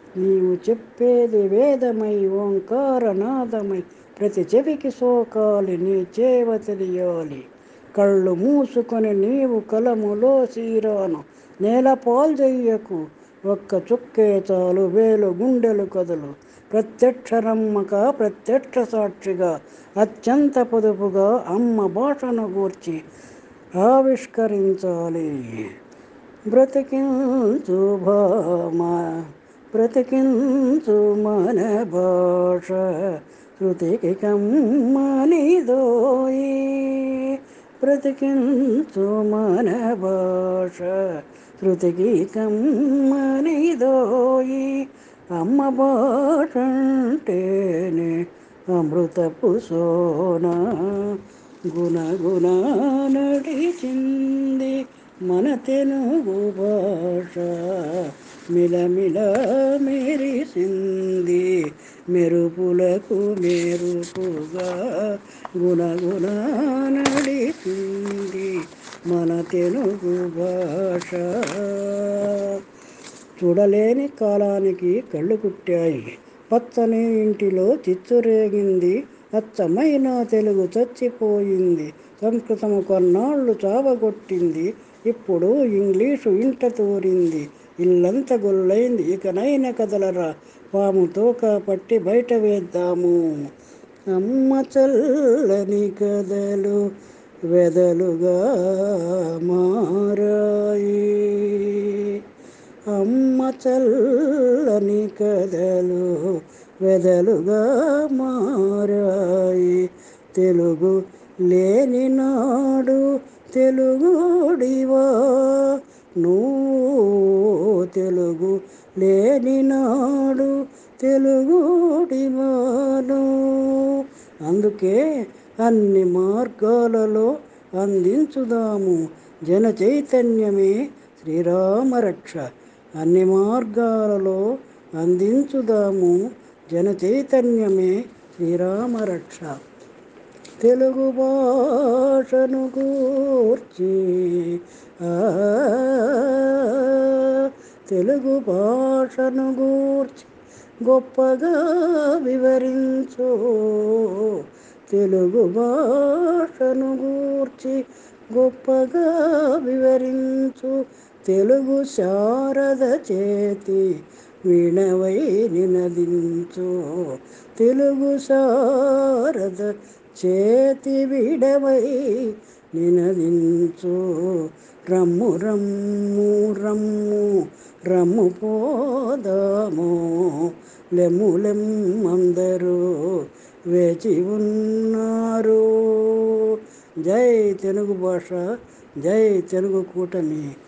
నీవు చెప్పేది వేదమై ఓంకారనాదమై ప్రతి చెవికి సోకాలి నీ చేవ తెలియాలి కళ్ళు మూసుకొని నీవు కలములో సీరాను నేల పాల్జెయ్యకు ఒక్క చుక్కే చాలు వేలు గుండెలు కదలు ప్రత్యక్ష నమ్మక ప్రత్యక్ష సాక్షిగా అత్యంత పొదుపుగా అమ్మ భాషను గూర్చి ఆవిష్కరించాలి బ్రతికించు భామ బ్రతికించు మన భాష శృతికి కమ్మనిదోయి బ్రతికించు మన భాష శృతికి కమ్మనిదోయి అమ్మ భాష అంటేనే అమృతపు సోనా గుణగుణ నడిచింది మన తెలుగు భాష మిలమిల మెరిసింది మెరుపులకు మెరుపుగా గుణగుణ నడిచింది మన తెలుగు భాష చూడలేని కాలానికి కళ్ళు కుట్టాయి పచ్చని ఇంటిలో చిచ్చురేగింది అచ్చమైన తెలుగు చచ్చిపోయింది సంస్కృతము కొన్నాళ్ళు చావగొట్టింది ఇప్పుడు ఇంగ్లీషు ఇంట తోరింది ఇల్లంత గొల్లైంది ఇకనైన కదలరా పాము తోక పట్టి బయట వేద్దాము అమ్మ చల్లని కథలు వెదలుగా మారాయి అమ్మ చల్లని కథలు వెదలుగా మారాయి తెలుగు లేని నాడు తెలుగుడివా నువ్వు తెలుగు లేని నాడు తెలుగుడివాను అందుకే అన్ని మార్గాలలో అందించుదాము జన చైతన్యమే శ్రీరామరక్ష అన్ని మార్గాలలో అందించుదాము జన చైతన్యమే శ్రీరామరక్ష తెలుగు భాషను గూర్చి ఆ, తెలుగు భాషను గూర్చి గొప్పగా వివరించు తెలుగు భాషను గూర్చి గొప్పగా వివరించు తెలుగు శారద చేతి వీణవై నినదించు తెలుగు శారద చేతి విడవై నినదించు రమ్ము రమ్ము రమ్ము రమ్ము పోదాము లెమ్ము లెమ్మందరూ వేచి ఉన్నారు జై తెలుగు భాష జై తెలుగు కూటమి